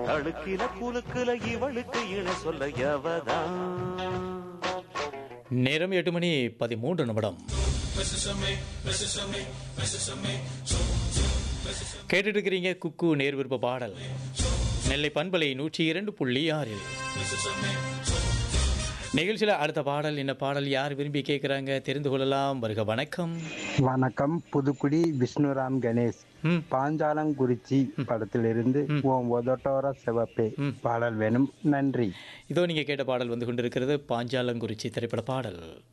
தழுக்கில குலுக்குல இவளுக்கு இணை சொல்ல எவதான் நேரம் எட்டு மணி பதிமூன்று நிமிடம் கேட்டுட்டு இருக்கிறீங்க குக்கு நேர் விருப்ப பாடல் நெல்லை பண்பலை நூற்றி இரண்டு புள்ளி ஆறில் நிகழ்ச்சியில் அடுத்த பாடல் என்ன பாடல் யார் விரும்பி கேட்குறாங்க தெரிந்து கொள்ளலாம் வருக வணக்கம் வணக்கம் புதுக்குடி விஷ்ணுராம் கணேஷ் ம் பாஞ்சாலங்குறிச்சி படத்திலிருந்து ஓம் ஒதட்டோர சிவப்பே பாடல் வேணும் நன்றி இதோ நீங்கள் கேட்ட பாடல் வந்து கொண்டிருக்கிறது பாஞ்சாலங்குறிச்சி திரைப்பட பாடல்